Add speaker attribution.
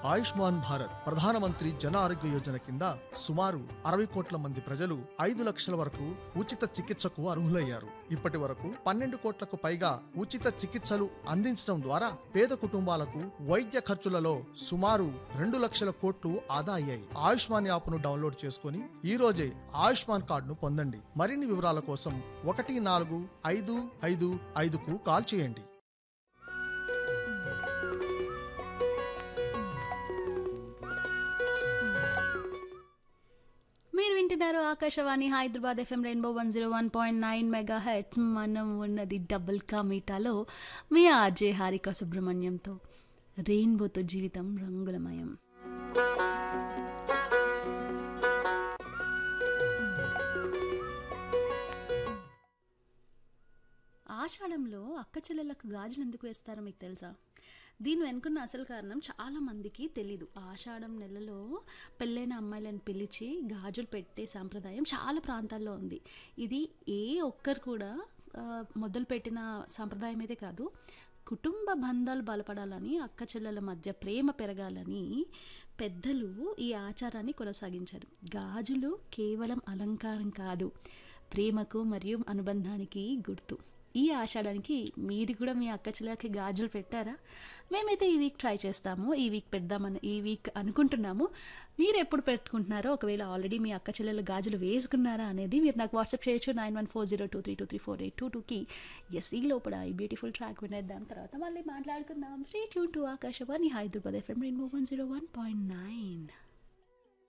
Speaker 1: ఆయుష్మాన్ భారత్ ప్రధానమంత్రి జన ఆరోగ్య యోజన కింద సుమారు అరవై కోట్ల మంది ప్రజలు ఐదు లక్షల వరకు ఉచిత చికిత్సకు అర్హులయ్యారు ఇప్పటి వరకు పన్నెండు కోట్లకు పైగా ఉచిత చికిత్సలు అందించడం ద్వారా పేద కుటుంబాలకు వైద్య ఖర్చులలో సుమారు రెండు లక్షల కోట్లు ఆదా అయ్యాయి ఆయుష్మాన్ యాప్ను డౌన్లోడ్ చేసుకుని ఈ రోజే ఆయుష్మాన్ కార్డును పొందండి మరిన్ని వివరాల కోసం ఒకటి నాలుగు ఐదు ఐదు ఐదుకు కాల్ చేయండి
Speaker 2: మీరు వింటున్నారు Akashvani Hyderabad FM rainbow one zero one point nine mega heads మనం ఉన్నది డబుల్ కా మీటాలో మీ ఆర్జే హారిక సుబ్రహ్మణ్యంతో రెయిన్బోతో జీవితం రంగులమయం ఆషాఢంలో అక్క చెల్లెళ్ళకు గాజులు ఎందుకు వేస్తారో మీకు తెలుసా దీని వెనుకున్న అసలు కారణం చాలా మందికి తెలీదు ఆషాఢం నెలలో పెళ్ళైన అమ్మాయిలను పిలిచి గాజులు పెట్టే సాంప్రదాయం చాలా ప్రాంతాల్లో ఉంది ఇది ఏ ఒక్కరు కూడా ఆ, మొదలుపెట్టిన సాంప్రదాయం అయితే కాదు కుటుంబ బంధాలు బలపడాలని అక్క చెల్లెల మధ్య ప్రేమ పెరగాలని పెద్దలు ఈ ఆచారాన్ని కొనసాగించారు గాజులు కేవలం అలంకారం కాదు ప్రేమకు మరియు అనుబంధానికి గుర్తు ఈ ఆషాఢానికి మీరు కూడా మీ అక్క చెల్లెలకి గాజులు పెట్టారా మేమైతే ఈ వీక్ ట్రై చేస్తాము ఈ వీక్ పెడదామని ఈ వీక్ అనుకుంటున్నాము మీరు ఎప్పుడు పెట్టుకుంటున్నారో ఒకవేళ ఆల్రెడీ మీ అక్క చెల్లెలు గాజులు వేసుకున్నారా అనేది మీరు నాకు వాట్సాప్ చేయొచ్చు nine one four zero two three two three four eight two టూకి ఎస్ ఈ లోపల ఈ బ్యూటిఫుల్ ట్రాక్ వినేద్దాం తర్వాత మళ్ళీ మాట్లాడుకుందాం stay tune to Akashvani Hyderabad FM rainbow one zero one point nine